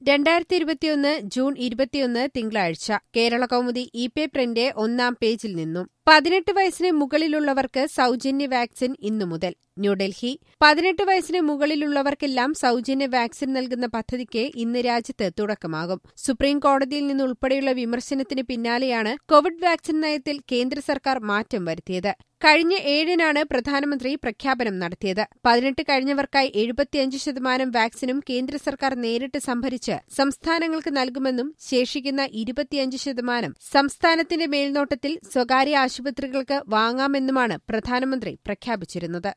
രണ്ടായിരത്തി ഇരുപത്തിയൊന്ന് ജൂൺ ഇരുപത്തിയൊന്ന് തിങ്കളാഴ്ച കേരള കൗമുദി ഇ പേപ്പറിന്റെ ഒന്നാം പേജിൽ നിന്നും പതിനെട്ട് വയസ്സിന് മുകളിലുള്ളവർക്ക് സൗജന്യ വാക്സിൻ ഇന്നു മുതൽ ന്യൂഡൽഹി പതിനെട്ട് വയസ്സിന് മുകളിലുള്ളവർക്കെല്ലാം സൗജന്യ വാക്സിൻ നൽകുന്ന പദ്ധതിക്ക് ഇന്ന് രാജ്യത്ത് തുടക്കമാകും സുപ്രീം കോടതിയിൽ നിന്നുൾപ്പെടെയുള്ള വിമർശനത്തിന് പിന്നാലെയാണ് കോവിഡ് വാക്സിൻ നയത്തിൽ കേന്ദ്ര സർക്കാർ മാറ്റം വരുത്തിയത് കഴിഞ്ഞ ഏഴിനാണ് പ്രധാനമന്ത്രി പ്രഖ്യാപനം നടത്തിയത് പതിനെട്ട് കഴിഞ്ഞവർക്കായി എഴുപത്തിയഞ്ച് ശതമാനം വാക്സിനും കേന്ദ്ര സർക്കാർ നേരിട്ട് സംഭരിച്ച് സംസ്ഥാനങ്ങൾക്ക് നൽകുമെന്നും ശേഷിക്കുന്ന ഇരുപത്തിയഞ്ച് ശതമാനം സംസ്ഥാനത്തിന്റെ മേൽനോട്ടത്തിൽ സ്വകാര്യ ആശുപത്രികൾക്ക് വാങ്ങാമെന്നുമാണ് പ്രധാനമന്ത്രി പ്രഖ്യാപിച്ചിരുന്നത്